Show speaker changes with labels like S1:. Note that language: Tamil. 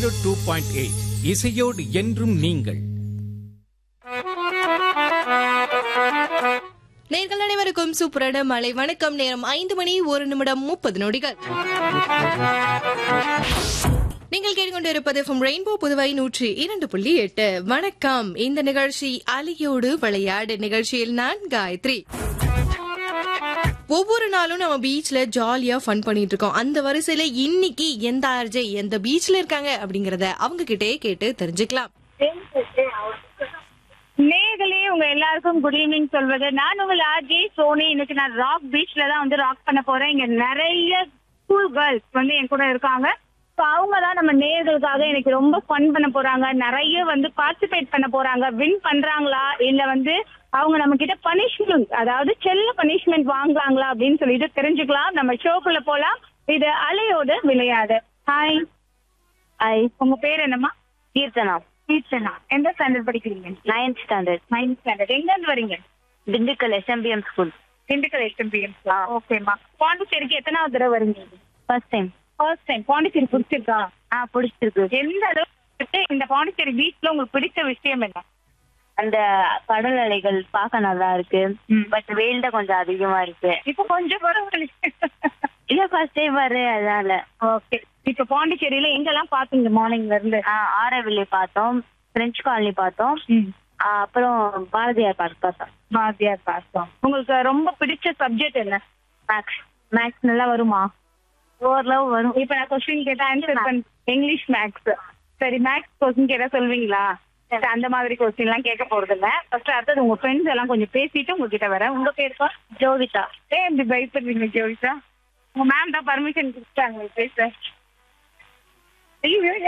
S1: ஜீரோ டூ பாயிண்ட் எயிட் இசையோடு என்றும் நீங்கள்
S2: நேர்கள் அனைவருக்கும் சூப்பரான மலை வணக்கம் நேரம் ஐந்து மணி ஒரு நிமிடம் முப்பது நொடிகள் நீங்கள் கேட்டுக்கொண்டிருப்பது ஃப்ரம் ரெயின்போ புதுவை நூற்றி இரண்டு புள்ளி எட்டு வணக்கம் இந்த நிகழ்ச்சி அலியோடு விளையாடு நிகழ்ச்சியில் நான் காயத்ரி ஒவ்வொரு நாளும் நம்ம பீச்ல ஜாலியா ஃபன் பண்ணிட்டு இருக்கோம் அந்த வரிசையில இன்னைக்கு எந்த ஆர்ஜே எந்த பீச்ல இருக்காங்க அப்படிங்கறத அவங்க கிட்டே கேட்டு தெரிஞ்சுக்கலாம்
S3: நேர்களே உங்க எல்லாருக்கும் குட் ஈவினிங் சொல்வது நான் உங்கள் ஆர்ஜே சோனி இன்னைக்கு நான் ராக் பீச்ல தான் வந்து ராக் பண்ண போறேன் இங்க நிறைய ஸ்கூல் கேர்ள்ஸ் வந்து என் கூட இருக்காங்க ஸோ அவங்க தான் நம்ம நேர்களுக்காக எனக்கு ரொம்ப ஃபன் பண்ண போறாங்க நிறைய வந்து பார்ட்டிசிபேட் பண்ண போறாங்க வின் பண்றாங்களா இல்ல வந்து அவங்க நம்ம கிட்ட பனிஷ்மெண்ட் அதாவது செல்ல பனிஷ்மெண்ட் வாங்குறாங்களா அப்படின்னு சொல்லிட்டு தெரிஞ்சுக்கலாம் நம்ம ஷோக்குள்ள போலாம் இது அலையோடு விளையாடு ஹாய் ஹாய் உங்க பேர் என்னம்மா
S4: கீர்த்தனா
S3: கீர்த்தனா எந்த ஸ்டாண்டர்ட் படிக்கிறீங்க
S4: நைன்த் ஸ்டாண்டர்ட்
S3: நைன்த் ஸ்டாண்டர்ட் எங்க இருந்து வரீங்க
S4: Dindigul SMBM school
S3: Dindigul SMBM ஓகேம்மா பாண்டிச்சேரிக்கு எத்தனாவது தடவை வரீங்க
S4: first time
S3: first time Pondicherry பிடிச்சிருக்கா
S4: ஆ பிடிச்சிருக்கு
S3: எந்த அளவுக்கு இந்த பாண்டிச்சேரி பீச்ல உங்களுக்கு பிடிச்ச விஷயம் என்ன
S4: அந்த கடல் அலைகள் பார்க்க நல்லா இருக்கு பட் வெயில் தான் கொஞ்சம் அதிகமா இருக்கு
S3: இப்போ கொஞ்சம் பரவாயில்ல
S4: இல்ல ஃபர்ஸ்ட் டைம் வரு அதனால
S3: ஓகே இப்ப பாண்டிச்சேரியில எங்கெல்லாம் பாத்தீங்க மார்னிங்ல இருந்து
S4: ஆ, ஆரவில்லி பார்த்தோம் பிரெஞ்சு காலனி பார்த்தோம் ஆ, அப்புறம் பாரதியார் பார்க் பார்த்தோம்
S3: பாரதியார் பார்த்தோம் உங்களுக்கு ரொம்ப பிடிச்ச சப்ஜெக்ட் என்ன
S4: மேக்ஸ்
S3: மேக்ஸ் நல்லா வருமா
S4: ஓரளவு வரும்
S3: இப்ப நான் கொஸ்டின் கேட்டா ஆன்சர் பண்ண இங்கிலீஷ் மேக்ஸ் சரி மேக்ஸ் கொஸ்டின் கேட்டா சொல்வீங்களா சரி, அந்த மாதிரி கொஸ்டின் எல்லாம் கேட்க போறது இல்ல ஃபர்ஸ்ட் அடுத்தது உங்க ஃப்ரெண்ட்ஸ் எல்லாம் கொஞ்சம் பேசிட்டு உங்ககிட்ட வரேன் உங்க பேருப்பா
S4: ஜோவிதா
S3: ஏன் இப்படி பயப்படுறீங்க ஜோவிசா உங்க மேம் தான் பர்மிஷன் கொடுத்தாங்க பேச ஐயோ